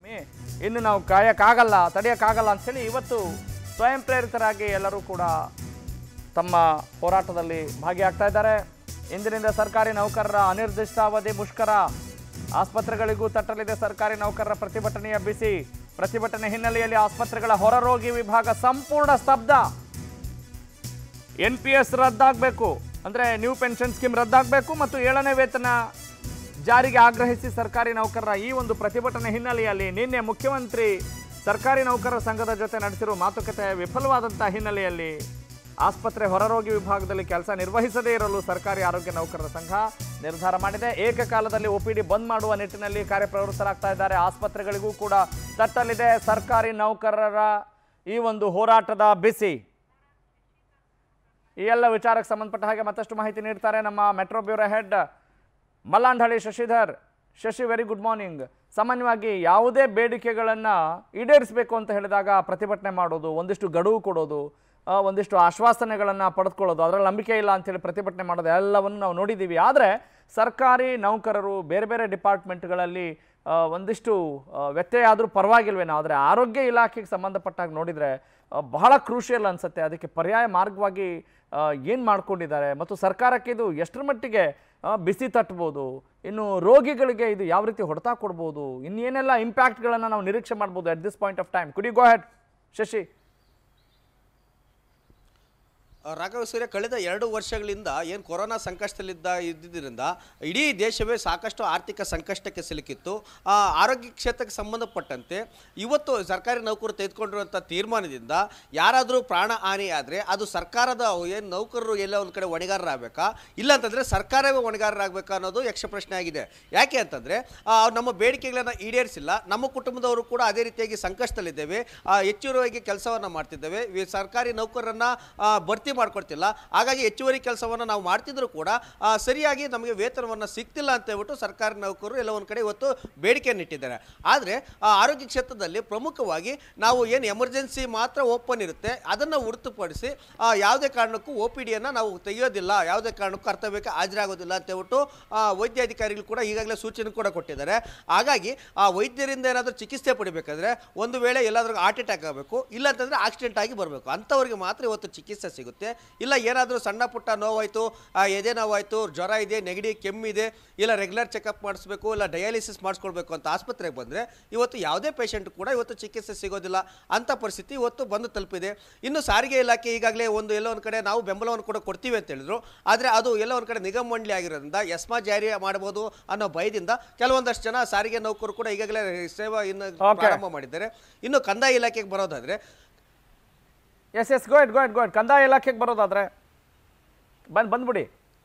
ಇನ್ನು ನಾವು ಕಾಯಕ್ಕಾಗಲ್ಲ ತಡೆಯೋಕ್ಕಾಗಲ್ಲ ಅಂಥೇಳಿ ಇವತ್ತು ಸ್ವಯಂ ಪ್ರೇರಿತರಾಗಿ ಎಲ್ಲರೂ ಕೂಡ ತಮ್ಮ ಹೋರಾಟದಲ್ಲಿ ಭಾಗಿಯಾಗ್ತಾ ಇದ್ದಾರೆ ಇಂದಿನಿಂದ ಸರ್ಕಾರಿ ನೌಕರರ ಅನಿರ್ದಿಷ್ಟಾವಧಿ ಮುಷ್ಕರ ಆಸ್ಪತ್ರೆಗಳಿಗೂ ತಟ್ಟಲಿದೆ ಸರ್ಕಾರಿ ನೌಕರರ ಪ್ರತಿಭಟನೆಯ ಬಿಸಿ ಪ್ರತಿಭಟನೆ ಹಿನ್ನೆಲೆಯಲ್ಲಿ ಆಸ್ಪತ್ರೆಗಳ ಹೊರರೋಗಿ ವಿಭಾಗ ಸಂಪೂರ್ಣ ಸ್ತಬ್ಧ ಎನ್ ಪಿ ಎಸ್ ರದ್ದಾಗಬೇಕು ಅಂದರೆ ನ್ಯೂ ಪೆನ್ಷನ್ ಸ್ಕೀಮ್ ರದ್ದಾಗಬೇಕು ಮತ್ತು ಏಳನೇ ವೇತನ ಜಾರಿಗೆ ಆಗ್ರಹಿಸಿ ಸರ್ಕಾರಿ ನೌಕರರ ಈ ಒಂದು ಪ್ರತಿಭಟನೆ ಹಿನ್ನೆಲೆಯಲ್ಲಿ ನಿನ್ನೆ ಮುಖ್ಯಮಂತ್ರಿ ಸರ್ಕಾರಿ ನೌಕರರ ಸಂಘದ ಜೊತೆ ನಡೆಸಿರುವ ಮಾತುಕತೆ ವಿಫಲವಾದಂಥ ಹಿನ್ನೆಲೆಯಲ್ಲಿ ಆಸ್ಪತ್ರೆ ಹೊರರೋಗಿ ವಿಭಾಗದಲ್ಲಿ ಕೆಲಸ ನಿರ್ವಹಿಸದೇ ಇರಲು ಸರ್ಕಾರಿ ಆರೋಗ್ಯ ನೌಕರರ ಸಂಘ ನಿರ್ಧಾರ ಮಾಡಿದೆ ಏಕಕಾಲದಲ್ಲಿ ಒಪಿಡಿ ಬಂದ್ ಮಾಡುವ ನಿಟ್ಟಿನಲ್ಲಿ ಕಾರ್ಯಪ್ರವೃತ್ತರಾಗ್ತಾ ಇದ್ದಾರೆ ಆಸ್ಪತ್ರೆಗಳಿಗೂ ಕೂಡ ತಟ್ಟಲಿದೆ ಸರ್ಕಾರಿ ನೌಕರರ ಈ ಒಂದು ಹೋರಾಟದ ಬಿಸಿ ಈ ಎಲ್ಲ ವಿಚಾರಕ್ಕೆ ಸಂಬಂಧಪಟ್ಟ ಹಾಗೆ ಮತ್ತಷ್ಟು ಮಾಹಿತಿ ನೀಡ್ತಾರೆ ನಮ್ಮ metro bureau head Mallandahalli Shashidhar Shashi very good morning ಸಾಮಾನ್ಯವಾಗಿ ಯಾವುದೇ ಬೇಡಿಕೆಗಳನ್ನು ಈಡೇರಿಸಬೇಕು ಅಂತ ಹೇಳಿದಾಗ ಪ್ರತಿಭಟನೆ ಮಾಡೋದು ಒಂದಿಷ್ಟು ಗಡುವು ಕೊಡೋದು ಆ, ಒಂದಿಷ್ಟು ಆಶ್ವಾಸನೆಗಳನ್ನು ಪಡೆದುಕೊಳ್ಳೋದು ಅದರಲ್ಲಿ ನಂಬಿಕೆ ಇಲ್ಲ ಅಂತೇಳಿ ಪ್ರತಿಭಟನೆ ಮಾಡೋದು ಎಲ್ಲವನ್ನು ನಾವು ನೋಡಿದ್ದೀವಿ ಆದರೆ ಸರ್ಕಾರಿ ನೌಕರರು ಬೇರೆ ಬೇರೆ ಡಿಪಾರ್ಟ್ಮೆಂಟ್ಗಳಲ್ಲಿ ಆ, ಒಂದಿಷ್ಟು ಆ, ವ್ಯತ್ಯಯ ಆದರೂ ಪರವಾಗಿಲ್ವೇನೋ ಆದರೆ ಆರೋಗ್ಯ ಇಲಾಖೆಗೆ ಸಂಬಂಧಪಟ್ಟಾಗ ನೋಡಿದರೆ ಆ, ಬಹಳ ಕ್ರೂಷಿಯಲ್ ಅನಿಸುತ್ತೆ ಅದಕ್ಕೆ ಪರ್ಯಾಯ ಮಾರ್ಗವಾಗಿ ಏನು ಮಾಡ್ಕೊಂಡಿದ್ದಾರೆ ಮತ್ತು ಸರ್ಕಾರಕ್ಕೆ ಇದು ಎಷ್ಟರ ಮಟ್ಟಿಗೆ ಆ, ಬಿಸಿ ತಟ್ಬೋದು ಇನ್ನು ರೋಗಿಗಳಿಗೆ ಇದು ಯಾವ ರೀತಿ ಹೊಡೆತ ಕೊಡ್ಬೋದು ಇನ್ನೇನೆಲ್ಲ ಇಂಪ್ಯಾಕ್ಟ್ಗಳನ್ನು ನಾವು ನಿರೀಕ್ಷೆ ಮಾಡ್ಬೋದು at this point of time ಕುಡಿ ಗೋ ಹೆಡ್ ಶಶಿ ರಾಘವ ಸೂರ್ಯ ಕಳೆದ ಎರಡು ವರ್ಷಗಳಿಂದ ಏನು ಕೊರೋನಾ ಸಂಕಷ್ಟದಲ್ಲಿದ್ದ ಇದ್ದಿದ್ದರಿಂದ ಇಡೀ ದೇಶವೇ ಸಾಕಷ್ಟು ಆರ್ಥಿಕ ಸಂಕಷ್ಟಕ್ಕೆ ಸಿಲುಕಿತ್ತು ಆ, ಆರೋಗ್ಯ ಕ್ಷೇತ್ರಕ್ಕೆ ಸಂಬಂಧಪಟ್ಟಂತೆ ಇವತ್ತು ಸರ್ಕಾರಿ ನೌಕರರು ತೆಗೆದುಕೊಂಡಿರುವಂಥ ತೀರ್ಮಾನದಿಂದ ಯಾರಾದರೂ ಪ್ರಾಣ ಹಾನಿ ಆದರೆ ಅದು ಸರ್ಕಾರದ ಏನು ನೌಕರರು ಎಲ್ಲ ಒಂದು ಕಡೆ ಹೊಣೆಗಾರರಾಗಬೇಕಾ ಇಲ್ಲ ಅಂತಂದರೆ ಸರ್ಕಾರವೇ ಹೊಣೆಗಾರರಾಗಬೇಕಾ ಅನ್ನೋದು ಯಕ್ಷ ಪ್ರಶ್ನೆ ಆಗಿದೆ ಯಾಕೆ ಅಂತಂದರೆ ನಮ್ಮ ಬೇಡಿಕೆಗಳನ್ನು ಈಡೇರಿಸಿಲ್ಲ ನಮ್ಮ ಕುಟುಂಬದವರು ಕೂಡ ಅದೇ ರೀತಿಯಾಗಿ ಸಂಕಷ್ಟದಲ್ಲಿದ್ದೇವೆ ಆ, ಹೆಚ್ಚುವರಿಯಾಗಿ ಕೆಲಸವನ್ನು ಮಾಡ್ತಿದ್ದೇವೆ ವಿ- ಸರ್ಕಾರಿ ನೌಕರರನ್ನ ಆ, ಭರ್ತಿ ಮಾಡ್ಕೊಡ್ತಿಲ್ಲ ಹಾಗಾಗಿ ಹೆಚ್ಚುವರಿ ಕೆಲಸವನ್ನು ನಾವು ಮಾಡ್ತಿದ್ರು ಕೂಡ ಆ, ಸರಿಯಾಗಿ ನಮಗೆ ವೇತನವನ್ನು ಸಿಗ್ತಿಲ್ಲ ಅಂತ ಹೇಳ್ಬಿಟ್ಟು ಸರ್ಕಾರಿ ನೌಕರರು ಎಲ್ಲ ಒಂದು ಕಡೆ ಇವತ್ತು ಬೇಡಿಕೆಯನ್ನು ಇಟ್ಟಿದ್ದಾರೆ ಆದರೆ ಆರೋಗ್ಯ ಕ್ಷೇತ್ರದಲ್ಲಿ ಪ್ರಮುಖವಾಗಿ ನಾವು ಏನು ಎಮರ್ಜೆನ್ಸಿ ಮಾತ್ರ ಓಪನ್ ಇರುತ್ತೆ ಅದನ್ನು ಹೊರತುಪಡಿಸಿ ಆ, ಯಾವುದೇ ಕಾರಣಕ್ಕೂ ಒ ಪಿ ಡಿಯನ್ನು ನಾವು ತೆಗೆಯೋದಿಲ್ಲ ಯಾವುದೇ ಕಾರಣಕ್ಕೂ ಕರ್ತವ್ಯಕ್ಕೆ ಹಾಜರಾಗೋದಿಲ್ಲ ಅಂತ ಹೇಳ್ಬಿಟ್ಟು ಆ, ವೈದ್ಯಾಧಿಕಾರಿಗಳು ಕೂಡ ಈಗಾಗಲೇ ಸೂಚನೆ ಕೂಡ ಕೊಟ್ಟಿದ್ದಾರೆ ಹಾಗಾಗಿ ಆ ವೈದ್ಯರಿಂದ ಏನಾದರೂ ಚಿಕಿತ್ಸೆ ಪಡಿಬೇಕಾದ್ರೆ ಒಂದು ವೇಳೆ ಎಲ್ಲಾದ್ರೂ ಹಾರ್ಟ್ ಅಟ್ಯಾಕ್ ಆಗಬೇಕು ಇಲ್ಲ ಅಂತಂದರೆ ಆಕ್ಸಿಡೆಂಟ್ ಆಗಿ ಬರಬೇಕು ಅಂಥವ್ರಿಗೆ ಮಾತ್ರ ಇವತ್ತು ಚಿಕಿತ್ಸೆ ಸಿಗುತ್ತೆ ಇಲ್ಲ ಏನಾದರೂ ಸಣ್ಣ ಪುಟ್ಟ ನೋವಾಯಿತು ಆ, ಎದೆ ನೋವಾಯಿತು ಜ್ವರ ಇದೆ ನೆಗಡಿ ಕೆಮ್ಮಿದೆ ಇಲ್ಲ ರೆಗ್ಯುಲರ್ ಚೆಕಪ್ ಮಾಡಿಸ್ಬೇಕು ಇಲ್ಲ ಡಯಾಲಿಸಿಸ್ ಮಾಡಿಸ್ಕೊಳ್ಬೇಕು ಅಂತ ಆಸ್ಪತ್ರೆಗೆ ಬಂದರೆ ಇವತ್ತು ಯಾವುದೇ ಪೇಷಂಟ್ ಕೂಡ ಇವತ್ತು ಚಿಕಿತ್ಸೆ ಸಿಗೋದಿಲ್ಲ ಅಂಥ ಪರಿಸ್ಥಿತಿ ಇವತ್ತು ಬಂದು ತಲುಪಿದೆ ಇನ್ನು ಸಾರಿಗೆ ಇಲಾಖೆ ಈಗಾಗಲೇ ಒಂದು ಎಲ್ಲೋ ಒಂದು ಕಡೆ ನಾವು ಬೆಂಬಲವನ್ನು ಕೂಡ ಕೊಡ್ತೀವಿ ಅಂತ ಹೇಳಿದ್ರು ಆದರೆ ಅದು ಎಲ್ಲೋ ಒಂದು ಕಡೆ ನಿಗಮ ಮಂಡಳಿ ಆಗಿರೋದ್ರಿಂದ ಎಸ್ಮಾ ಜಾರಿ ಮಾಡ್ಬೋದು ಅನ್ನೋ ಭಯದಿಂದ ಕೆಲವೊಂದಷ್ಟು ಜನ ಸಾರಿಗೆ ನೌಕರು ಕೂಡ ಈಗಾಗಲೇ ಸೇವಾ ಇನ್ನು Okay. ಪ್ರಾರಂಭ ಮಾಡಿದ್ದಾರೆ ಇನ್ನು ಕಂದಾಯ ಇಲಾಖೆಗೆ ಬರೋದಾದ್ರೆ yes yes go ahead go ahead go ahead ಕಂದಾಯ ಇಲಾಖೆಗೆ ಬರೋದಾದ್ರೆ ಬಂದು ಬಂದ್ಬಿಡಿ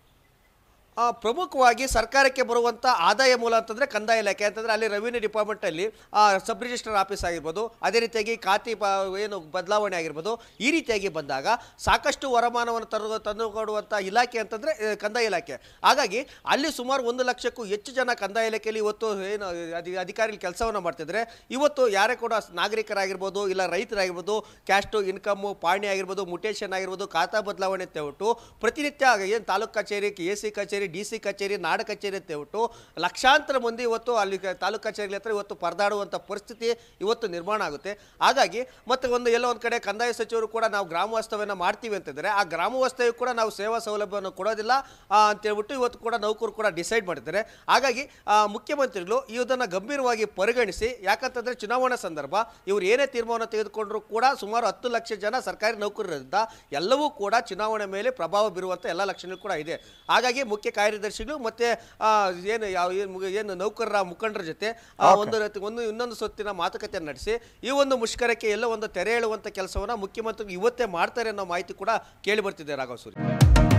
ಆ, ಪ್ರಮುಖವಾಗಿ ಸರ್ಕಾರಕ್ಕೆ ಬರುವಂಥ ಆದಾಯ ಮೂಲ ಅಂತಂದರೆ ಕಂದಾಯ ಇಲಾಖೆ ಅಂತಂದರೆ ಅಲ್ಲಿ ರೆವಿನ್ಯೂ ಡಿಪಾರ್ಟ್ಮೆಂಟಲ್ಲಿ ಸಬ್ ರಿಜಿಸ್ಟರ್ ಆಫೀಸ್ ಆಗಿರ್ಬೋದು ಅದೇ ರೀತಿಯಾಗಿ ಖಾತೆ ಪ ಏನು ಬದಲಾವಣೆ ಆಗಿರ್ಬೋದು ಈ ರೀತಿಯಾಗಿ ಬಂದಾಗ ಸಾಕಷ್ಟು ವರಮಾನವನ್ನು ತರು ತಂದುಕೊಡುವಂಥ ಇಲಾಖೆ ಅಂತಂದರೆ ಕಂದಾಯ ಇಲಾಖೆ ಹಾಗಾಗಿ ಅಲ್ಲಿ ಸುಮಾರು ಒಂದು ಲಕ್ಷಕ್ಕೂ ಹೆಚ್ಚು ಜನ ಕಂದಾಯ ಇಲಾಖೆಯಲ್ಲಿ ಇವತ್ತು ಏನು ಅಧಿ ಅಧಿಕಾರಿಗಳು ಕೆಲಸವನ್ನು ಮಾಡ್ತಿದ್ದಾರೆ ಇವತ್ತು ಯಾರೇ ಕೂಡ ನಾಗರಿಕರಾಗಿರ್ಬೋದು ಇಲ್ಲ ರೈತರಾಗಿರ್ಬೋದು ಕ್ಯಾಸ್ಟು ಇನ್ಕಮ್ಮು ಪಾಣಿ ಆಗಿರ್ಬೋದು ಮುಟೇಷನ್ ಆಗಿರ್ಬೋದು ಖಾತಾ ಬದಲಾವಣೆ ಅಂತ ಹೇಳ್ಬಿಟ್ಟು ಪ್ರತಿನಿತ್ಯ ಏನು ತಾಲೂಕು ಕಚೇರಿ ಎ ಸಿ ಕಚೇರಿ ಡಿ ಸಿ ಕಚೇರಿ ನಾಡ ಕಚೇರಿ ಅಂತ ಹೇಳ್ಬಿಟ್ಟು ಲಕ್ಷಾಂತರ ಮಂದಿ ಇವತ್ತು ಅಲ್ಲಿ ಕ- ತಾಲೂಕು ಕಚೇರಿ ಹತ್ರ ಇವತ್ತು ಪರದಾಡುವಂಥ ಪರಿಸ್ಥಿತಿ ಇವತ್ತು ನಿರ್ಮಾಣ ಆಗುತ್ತೆ ಹಾಗಾಗಿ ಮತ್ತೆ ಒಂದು ಎಲ್ಲೋ ಒಂದು ಕಡೆ ಕಂದಾಯ ಸಚಿವರು ಕೂಡ ನಾವು ಗ್ರಾಮ ವಾಸ್ತವ್ಯನ ಮಾಡ್ತೀವಿ ಅಂತಂದರೆ ಆ ಗ್ರಾಮ ವಾಸ್ತವ್ಯ ಕೂಡ ನಾವು ಸೇವಾ ಸೌಲಭ್ಯವನ್ನು ಕೊಡೋದಿಲ್ಲ ಆ, ಅಂತ ಹೇಳ್ಬಿಟ್ಟು ಇವತ್ತು ಕೂಡ ನೌಕರು ಕೂಡ ಡಿಸೈಡ್ ಮಾಡಿದ್ದಾರೆ ಹಾಗಾಗಿ ಆ, ಮುಖ್ಯಮಂತ್ರಿಗಳು ಇದನ್ನು ಗಂಭೀರವಾಗಿ ಪರಿಗಣಿಸಿ ಯಾಕಂತಂದರೆ ಚುನಾವಣಾ ಸಂದರ್ಭ ಇವರು ಏನೇ ತೀರ್ಮಾನ ತೆಗೆದುಕೊಂಡ್ರು ಕೂಡ ಸುಮಾರು ಹತ್ತು ಲಕ್ಷ ಜನ ಸರ್ಕಾರಿ ನೌಕರರಿಂದ ಎಲ್ಲವೂ ಕೂಡ ಚುನಾವಣೆ ಮೇಲೆ ಪ್ರಭಾವ ಬೀರುವಂಥ ಎಲ್ಲ ಲಕ್ಷಣಗಳು ಕೂಡ ಇದೆ ಹಾಗಾಗಿ ಮುಖ್ಯ ಕಾರ್ಯದರ್ಶಿಗಳು ಮತ್ತೆ ಆ, ಏನು ಯಾವ ಏನು ಮುಗ- ಏನು ನೌಕರರ ಮುಖಂಡರ ಜೊತೆ ಆ, ಒಂದು ರೀತಿ- ಒಂದು ಇನ್ನೊಂದು ಸುತ್ತಿನ ಮಾತುಕತೆ ನಡೆಸಿ ಈ ಒಂದು ಮುಷ್ಕರಕ್ಕೆ ಎಲ್ಲ ಒಂದು ತೆರೆ ಎಳುವಂಥ ಕೆಲಸವನ್ನು ಮುಖ್ಯಮಂತ್ರಿಗಳು ಇವತ್ತೇ ಮಾಡ್ತಾರೆ ಅನ್ನೋ ಮಾಹಿತಿ ಕೂಡ ಕೇಳಿ ಬರ್ತಿದೆ ರಾಘವ್ ಸೂರಿ